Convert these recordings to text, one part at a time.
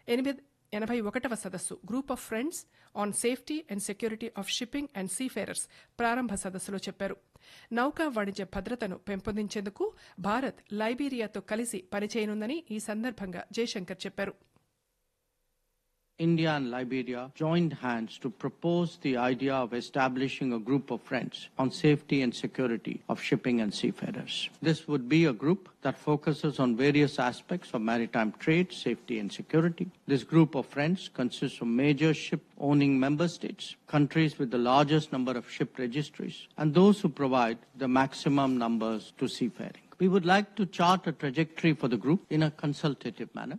ఎనిమిది ఎనభై ఒకటవ సదస్సు group of friends on safety and security of shipping and seafarers ప్రారంభ సదస్సులో చెప్పారు నౌకా వాణిజ్య భద్రతను పెంపొందించేందుకు భారత్ లైబీరియాతో కలిసి పనిచేయనుందని ఈ సందర్భంగా జయశంకర్ చెప్పారు India and Liberia joined hands to propose the idea of establishing a group of friends on safety and security of shipping and seafarers. This would be a group that focuses on various aspects of maritime trade, safety, and security. This group of friends consists of major ship owning member states, countries with the largest number of ship registries, and those who provide the maximum numbers to seafaring. We would like to chart a trajectory for the group in a consultative manner.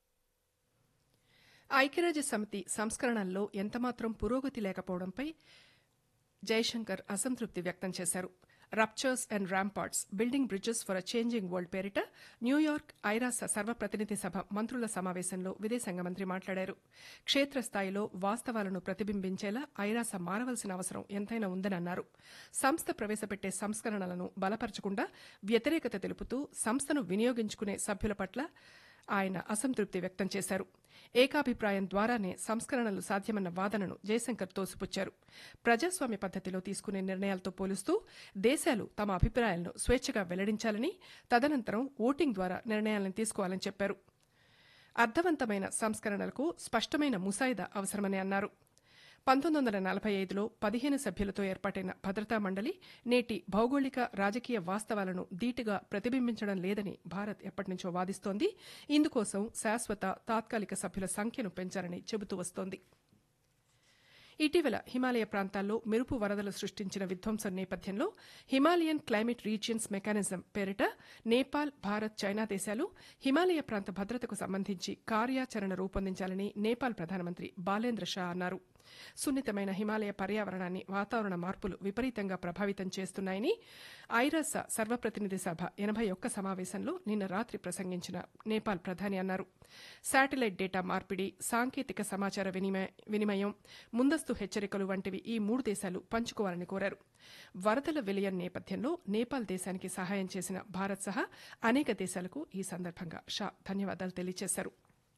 ఐక్యరాజ్య సమితి సంస్కరణల్లో ఎంతమాత్రం పురోగతి లేకపోవడంపై జైశంకర్ అసంతృప్తి వ్యక్తం చేశారు ruptures and ramparts building bridges for a changing world పేరిట New York ఐరాస సర్వప్రతినిధి సభ మంత్రుల సమావేశంలో విదేశాంగ మంత్రి మాట్లాడారు క్షేత్రస్థాయిలో వాస్తవాలను ప్రతిబింబించేలా ఐరాస మారవలసిన అవసరం ఎంతైనా ఉందని అన్నారు సంస్థ ప్రవేశపెట్టే సంస్కరణలను బలపరచకుండా వ్యతిరేకత తెలుపుతూ సంస్థను వినియోగించుకునే సభ్యుల పట్ల ఆయన అసంతృప్తి వ్యక్తం చేశారు ఏకాభిప్రాయం ద్వారానే సంస్కరణలు సాధ్యమన్న వాదనను జయశంకర్ తోసిపుచ్చారు ప్రజాస్వామ్య పద్దతిలో తీసుకునే నిర్ణయాలతో పోలుస్తూ దేశాలు తమ అభిప్రాయాలను స్వేచ్ఛగా వెల్లడించాలని తదనంతరం ఓటింగ్ ద్వారా నిర్ణయాలను తీసుకోవాలని చెప్పారు అర్థవంతమైన సంస్కరణలకు స్పష్టమైన ముసాయిదా అవసరమని అన్నారు పంతొమ్మిది వందల నలభై ఐదులో పదిహేను సభ్యులతో ఏర్పాటైన భద్రతా మండలి నేటి భౌగోళిక రాజకీయ వాస్తవాలను ధీటుగా ప్రతిబింబించడం లేదని భారత్ ఎప్పటినుంచో వాదిస్తోంది ఇందుకోసం శాశ్వత తాత్కాలిక సభ్యుల సంఖ్యను పెంచాలని చెబుతూ వస్తోంది ఇటీవల హిమాలయ ప్రాంతాల్లో మెరుపు వరదలు సృష్టించిన విధ్వంసం నేపథ్యంలో హిమాలయన్ క్లైమేట్ రీజియన్స్ మెకానిజం పేరిట నేపాల్ భారత్ చైనా దేశాలు హిమాలయ ప్రాంత భద్రతకు సంబంధించి కార్యాచరణ రూపొందించాలని నేపాల్ ప్రధానమంత్రి బాలేంద్ర షా అన్నారు సున్నితమైన హిమాలయ పర్యావరణాన్ని వాతావరణ మార్పులు విపరీతంగా ప్రభావితం చేస్తున్నాయని ఐరాస సర్వప్రతినిధి సభ ఎనభై ఒక్క సమావేశంలో నిన్న రాత్రి ప్రసంగించిన నేపాల్ ప్రధాని అన్నారు శాటిలైట్ డేటా మార్పిడి సాంకేతిక సమాచార వినిమయ వినిమయం ముందస్తు హెచ్చరికలు వంటివి ఈ మూడు దేశాలు పంచుకోవాలని కోరారు వరదల విలయం నేపథ్యంలో నేపాల్ దేశానికి సహాయం చేసిన భారత్ సహా అనేక దేశాలకు ఈ సందర్భంగా షా ధన్యవాదాలు తెలియజేశారు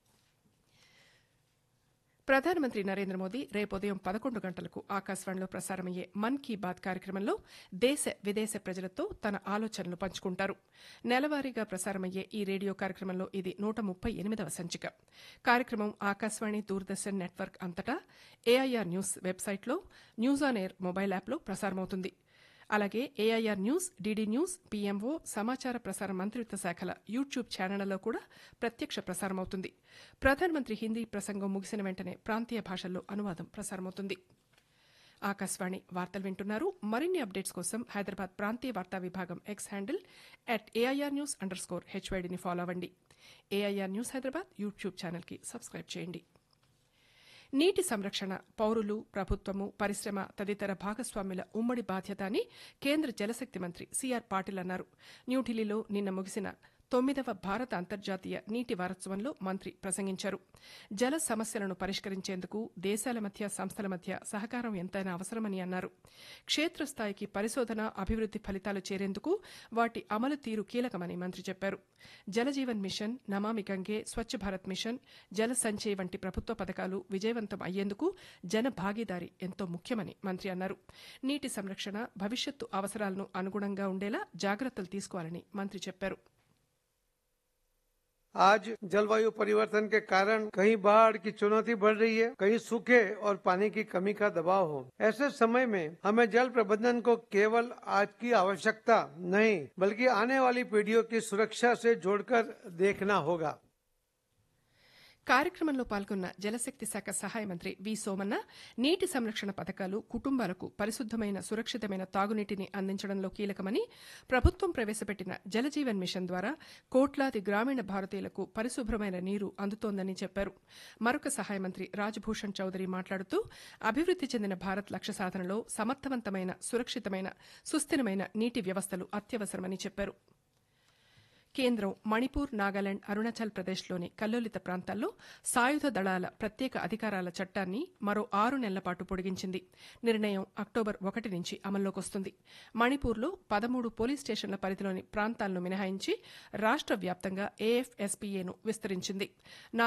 ప్రధానమంత్రి నరేంద్ర మోదీ రేపు ఉదయం పదకొండు గంటలకు ఆకాశవాణిలో ప్రసారమయ్యే మన్ కీ బాత్ కార్యక్రమంలో దేశ విదేశ ప్రజలతో తన ఆలోచనలు పంచుకుంటారు నెలవారీగా ప్రసారమయ్యే ఈ రేడియో కార్యక్రమంలో ఇది నూట ముప్పై ఎనిమిదవ సంచిక కార్యక్రమం ఆకాశవాణి దూరదర్శన్ నెట్వర్క్ అంతటా ఏఐఆర్ న్యూస్ వెబ్సైట్లో న్యూస్ ఆన్ ఎయిర్ మొబైల్ యాప్లో ప్రసారమవుతుంది అలాగే AIR news DD news PMO సమాచార ప్రసార మంత్రిత్వ శాఖల యూట్యూబ్ ఛానళ్లలో కూడా ప్రత్యక్ష ప్రసారమవుతుంది ప్రధానమంత్రి హిందీ ప్రసంగం ముగిసిన వెంటనే ప్రాంతీయ భాషల్లో అనువాదం ప్రసారమవుతుంది ఆకాశవాణి వార్తలు వింటున్నారు మరిన్ని అప్డేట్స్ కోసం హైదరాబాద్ ప్రాంతీయ వార్తా విభాగం X handle at AIR news underscore హెచ్వైడిని ఫాలో అవ్వండి ఏఐఆర్ న్యూస్ హైదరాబాద్ యూట్యూబ్ ఛానల్కి సబ్స్క్రైబ్ చేయండి నీటి సంరక్షణ పౌరులు ప్రభుత్వము పరిశ్రమ తదితర భాగస్వాముల ఉమ్మడి బాధ్యత అని కేంద్ర జలశక్తి మంత్రి సిఆర్ పాటిల్ అన్నారు న్యూఢిల్లీలో నిన్న ముగిసిన తొమ్మిదవ భారత అంతర్జాతీయ నీటి వారోత్సవంలో మంత్రి ప్రసంగించారు జల సమస్యలను పరిష్కరించేందుకు దేశాల మధ్య సంస్థల మధ్య సహకారం ఎంతైనా అవసరమని అన్నారు క్షేత్రస్థాయికి పరిశోధన అభివృద్ది ఫలితాలు చేరేందుకు వాటి అమలు తీరు కీలకమని మంత్రి చెప్పారు జలజీవన్ మిషన్ నమామి గంగే స్వచ్ఛ భారత్ మిషన్ జల సంచయ్ వంటి ప్రభుత్వ పథకాలు విజయవంతం అయ్యేందుకు జన భాగీదారీ ఎంతో ముఖ్యమని మంత్రి అన్నారు నీటి సంరక్షణ భవిష్యత్తు అవసరాలను అనుగుణంగా ఉండేలా జాగ్రత్తలు తీసుకోవాలని మంత్రి చెప్పారు आज जलवायु परिवर्तन के कारण कहीं बाढ़ की चुनौती बढ़ रही है कहीं सूखे और पानी की कमी का दबाव हो ऐसे समय में हमें जल प्रबंधन को केवल आज की आवश्यकता नहीं बल्कि आने वाली पीढ़ियों की सुरक्षा से जोड़कर देखना होगा కార్యక్రమంలో పాల్గొన్న జలశక్తి శాఖ సహాయ మంత్రి వి సోమన్న నీటి సంరక్షణ పథకాలు కుటుంబాలకు పరిశుద్దమైన సురక్షితమైన తాగునీటిని అందించడంలో కీలకమని ప్రభుత్వం ప్రవేశపెట్టిన జలజీవన్ మిషన్ ద్వారా కోట్లాది గ్రామీణ భారతీయులకు పరిశుభ్రమైన నీరు అందుతోందని చెప్పారు మరొక సహాయ మంత్రి రాజ్భూషణ్ చౌదరి మాట్లాడుతూ అభివృద్ది చెందిన భారత్ లక్ష్య సాధనలో సమర్థవంతమైన సురక్షితమైన సుస్థిరమైన నీటి వ్యవస్థలు అత్యవసరమని చెప్పారు కేంద్రం మణిపూర్ నాగాలాండ్ అరుణాచల్ ప్రదేశ్లోని కల్లోలిత ప్రాంతాల్లో సాయుధ దళాల ప్రత్యేక అధికారాల చట్టాన్ని మరో ఆరు నెలల పాటు పొడిగించింది నిర్ణయం అక్టోబర్ ఒకటి నుంచి అమల్లోకి వస్తుంది మణిపూర్లో పదమూడు పోలీస్ స్టేషన్ల పరిధిలోని ప్రాంతాలను మినహాయించి రాష్ట్ర వ్యాప్తంగా ఏఎఫ్ఎస్పీఏను విస్తరించింది